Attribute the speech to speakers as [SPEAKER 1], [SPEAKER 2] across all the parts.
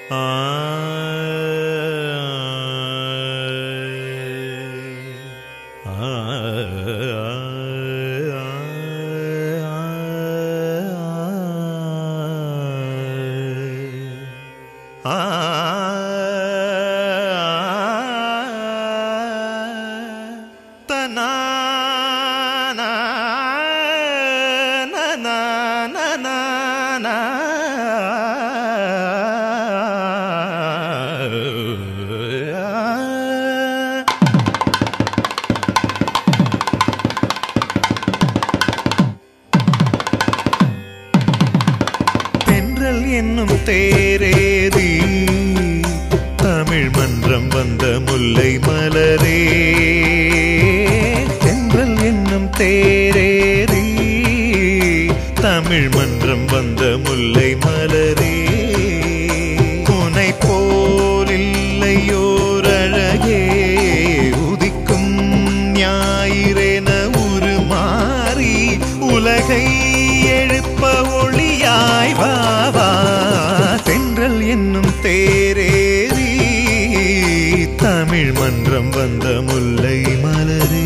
[SPEAKER 1] தென்றல் என்னும் தேரேறி தமிழ் மன்றம் வந்த முல்லை மலரே தென்றல் என்னும் தேரேறி தமிழ் மன்றம் வந்த முல்லை மலரே உனை போலில்லையோர் அழகே உதிக்கும் ஞாயிறென உருமாறி உலகை எழுப்ப ஒளியாய் வா வா தென்றல் என்னும் தேரேறி தமிழ் மன்றம் வந்த முல்லை மலரே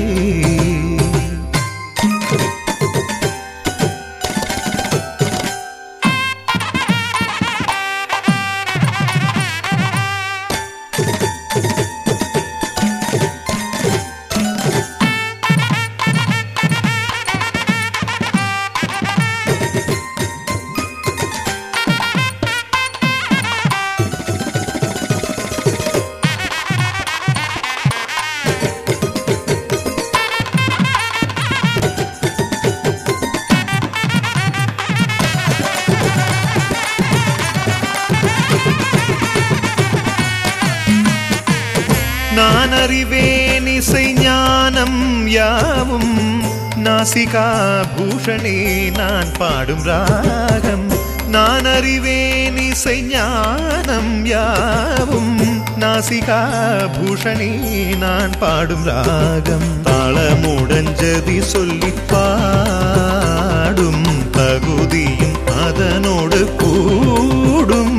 [SPEAKER 1] நான் அறிவேன் இசை ஞானம் யாவும் நாசிகா பூஷணே நான் பாடும் ராகம் நான் அறிவேன் இசை ஞானம் யாவும் நாசிகா பூஷணி நான் பாடும் ராகம் தாளமுடஞ்சதி சொல்லி பாடும் தகுதியும் அதனோடு கூடும்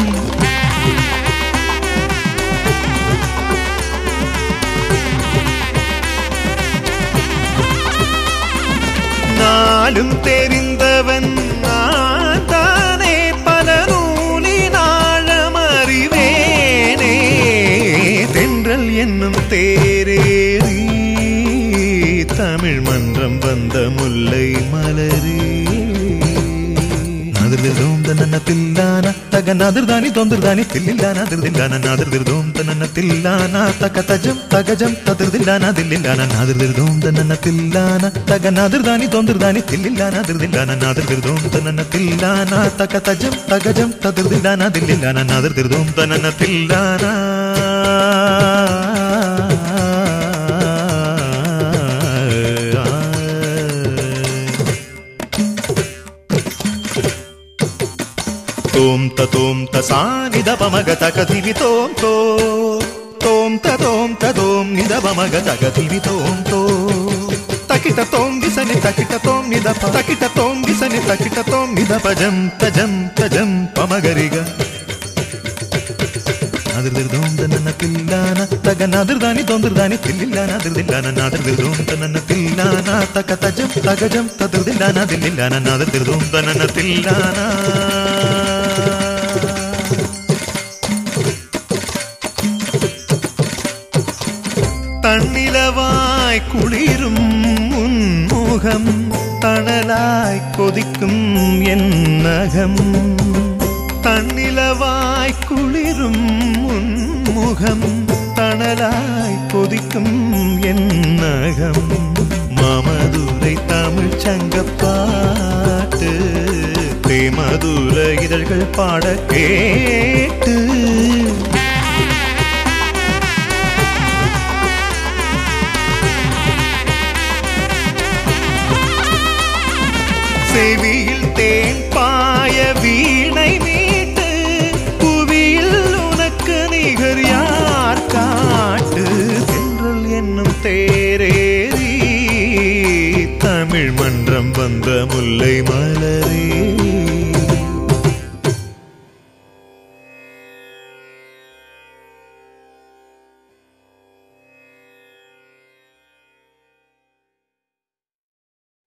[SPEAKER 1] நாளும் தெரிந்தவன் நான் தானே பல நூலினாழம் அறிவேனே தென்றல் என்னும் தேரேறி தமிழ் மன்றம் வந்த முல்லை மலரே నాదిర్దిర్దోం తనన్న తిల్లాన తగ నాదిర్దాని తొందరదాని తిల్లిల్లాన దిర్దిల్లాన నాదిర్దిర్దోం తనన్న తిల్లాన తగ తజం తగజం తదిర్దిల్లాన దిల్లిల్లాన నాదిర్దిర్దోం తనన్న తిల్లాన తగ నాదిర్దాని తొందరదాని తిల్లిల్లాన దిర్దిల్లాన నాదిర్దిర్దోం తనన్న తిల్లాన తగ తజం తగజం తదిర్దిల్లాన దిల్లిల్లాన నాదిర్దిర్దోం తనన్న తోం తోం తసాని దపమగ తకతివి తోం తో తోం తోం తోం నిదపమగ తకతివి తోం తో తకిట తోం దిసని తకిట తోం నిదప తకిట తోం దిసని తకిట తోం నిదప జం తజం తజం పమగరిగ నాదిర్దిర్దోం తనన్న తిల్లాన తగ నాదిర్దాని తొందరదాని తిల్లిల్లాన దిర్దిల్లాన నాదిర్దిర్దోం తనన్న తిల్లాన తక తజం తగజం తదిర్దిల్లాన దిల్లిల్లాన నాదిర్దిర్దోం తనన్న తిల్లాన தன்னிலவாய் குளிரும் உன்முகம் தணலாய் கொதிக்கும் என் நகம் தன்னிலவாய் குளிரும் உன்முகம் தணலாய் கொதிக்கும் என் நகம் மாமதுரை தமிழ் சங்கப்பாட்டு தேமதுர இதழ்கள் பாட கேட்டு செவியில் தேன் பாய வீணை மீட்டு புவியில் உனக்கு நிகர் யார் காட்டு தென்றல் என்னும் தேரேறி தமிழ் மன்றம் வந்த முல்லை மலரே